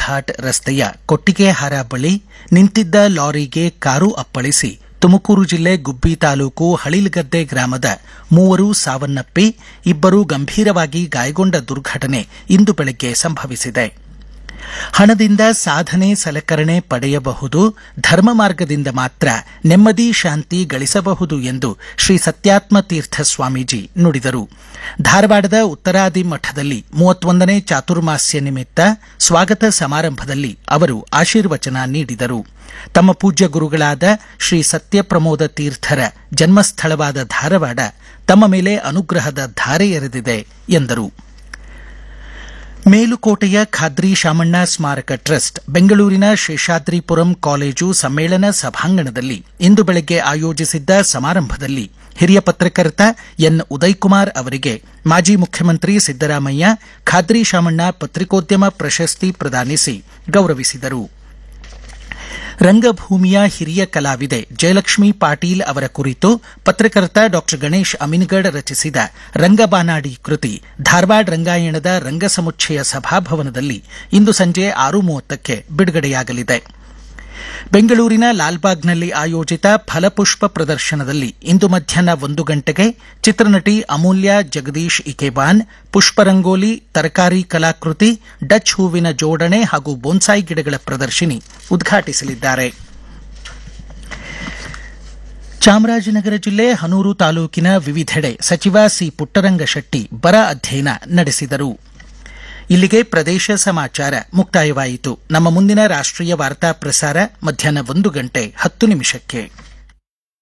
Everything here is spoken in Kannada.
ಘಾಟ್ ರಸ್ತೆಯ ಕೊಟ್ಟಿಗೆಹಾರ ಬಳಿ ನಿಂತಿದ್ದ ಲಾರಿಗೆ ಕಾರು ಅಪ್ಪಳಿಸಿ ತುಮಕೂರು ಜಿಲ್ಲೆ ಗುಬ್ಬಿ ತಾಲೂಕು ಹಳಿಲ್ಗದ್ದೆ ಗ್ರಾಮದ ಮೂವರು ಸಾವನ್ನಪ್ಪಿ ಇಬ್ಬರು ಗಂಭೀರವಾಗಿ ಗಾಯಗೊಂಡ ದುರ್ಘಟನೆ ಇಂದು ಬೆಳಗ್ಗೆ ಸಂಭವಿಸಿದೆ ಹಣದಿಂದ ಸಾಧನೆ ಸಲಕರಣೆ ಪಡೆಯಬಹುದು ಧರ್ಮ ಮಾರ್ಗದಿಂದ ಮಾತ್ರ ನೆಮ್ಮದಿ ಶಾಂತಿ ಗಳಿಸಬಹುದು ಎಂದು ಶ್ರೀ ಸತ್ಯಾತ್ಮ ತೀರ್ಥ ಸ್ವಾಮೀಜಿ ನುಡಿದರು ಧಾರವಾಡದ ಉತ್ತರಾದಿ ಮಠದಲ್ಲಿ ಮೂವತ್ತೊಂದನೇ ಚಾತುರ್ಮಾಸ್ಯ ನಿಮಿತ್ತ ಸ್ವಾಗತ ಸಮಾರಂಭದಲ್ಲಿ ಅವರು ಆಶೀರ್ವಚನ ನೀಡಿದರು ತಮ್ಮ ಪೂಜ್ಯ ಗುರುಗಳಾದ ಶ್ರೀ ಸತ್ಯಪ್ರಮೋದ ತೀರ್ಥರ ಜನ್ಮಸ್ಥಳವಾದ ಧಾರವಾಡ ತಮ್ಮ ಮೇಲೆ ಅನುಗ್ರಹದ ಧಾರೆ ಎರೆದಿದೆ ಎಂದರು ಮೇಲುಕೋಟೆಯ ಖಾದ್ರಿ ಶಾಮಣ್ಣ ಸ್ಮಾರಕ ಟ್ರಸ್ಟ್ ಬೆಂಗಳೂರಿನ ಶೇಷಾದ್ರಿಪುರಂ ಕಾಲೇಜು ಸಮ್ಮೇಳನ ಸಭಾಂಗಣದಲ್ಲಿ ಇಂದು ಬೆಳಗ್ಗೆ ಆಯೋಜಿಸಿದ್ದ ಸಮಾರಂಭದಲ್ಲಿ ಹಿರಿಯ ಪತ್ರಕರ್ತ ಎನ್ ಉದಯಕುಮಾರ್ ಅವರಿಗೆ ಮಾಜಿ ಮುಖ್ಯಮಂತ್ರಿ ಸಿದ್ದರಾಮಯ್ಯ ಖಾದ್ರಿ ಶಾಮಣ್ಣ ಪತ್ರಿಕೋದ್ಯಮ ಪ್ರಶಸ್ತಿ ಪ್ರದಾನಿಸಿ ಗೌರವಿಸಿದರು ರಂಗಭೂಮಿಯ ಹಿರಿಯ ಕಲಾವಿದೆ ಜಯಲಕ್ಷ್ಮಿ ಪಾಟೀಲ್ ಅವರ ಕುರಿತು ಪತ್ರಕರ್ತ ಡಾ ಗಣೇಶ್ ಅಮಿನಗಡ್ ರಚಿಸಿದ ರಂಗಬಾನಾಡಿ ಕೃತಿ ಧಾರವಾಡ ರಂಗಾಯಣದ ರಂಗಸಮುಚ್ಚಯ ಸಭಾಭವನದಲ್ಲಿ ಇಂದು ಸಂಜೆ ಆರು ಮೂವತ್ತಕ್ಕೆ ಬಿಡುಗಡೆಯಾಗಲಿದೆ ಬೆಂಗಳೂರಿನ ಲಾಲ್ಬಾಗ್ನಲ್ಲಿ ಆಯೋಜಿತ ಫಲಪುಷ್ಪ ಪ್ರದರ್ಶನದಲ್ಲಿ ಇಂದು ಮಧ್ಯಾಹ್ನ ಒಂದು ಗಂಟೆಗೆ ಚಿತ್ರನಟಿ ಅಮೂಲ್ಯ ಜಗದೀಶ್ ಇಕೆಬಾನ್ ಪುಷ್ಪರಂಗೋಲಿ ತರಕಾರಿ ಕಲಾಕೃತಿ ಡಚ್ ಹೂವಿನ ಜೋಡಣೆ ಹಾಗೂ ಬೋನ್ಸಾಯಿ ಗಿಡಗಳ ಪ್ರದರ್ಶಿನಿ ಉದ್ಘಾಟಿಸಲಿದ್ದಾರೆ ಚಾಮರಾಜನಗರ ಜಿಲ್ಲೆ ಹನೂರು ತಾಲೂಕಿನ ವಿವಿಧೆಡೆ ಸಚಿವ ಸಿ ಪುಟ್ಟರಂಗಶೆಟ್ಟಿ ಬರ ಅಧ್ಯಯನ ನಡೆಸಿದರು ಇಲ್ಲಿಗೆ ಪ್ರದೇಶ ಸಮಾಚಾರ ಮುಕ್ತಾಯವಾಯಿತು ನಮ್ಮ ಮುಂದಿನ ರಾಷ್ಟ್ರೀಯ ವಾರ್ತಾ ಪ್ರಸಾರ ಮಧ್ಯಾಹ್ನ ಒಂದು ಗಂಟೆ ಹತ್ತು ನಿಮಿಷಕ್ಕೆ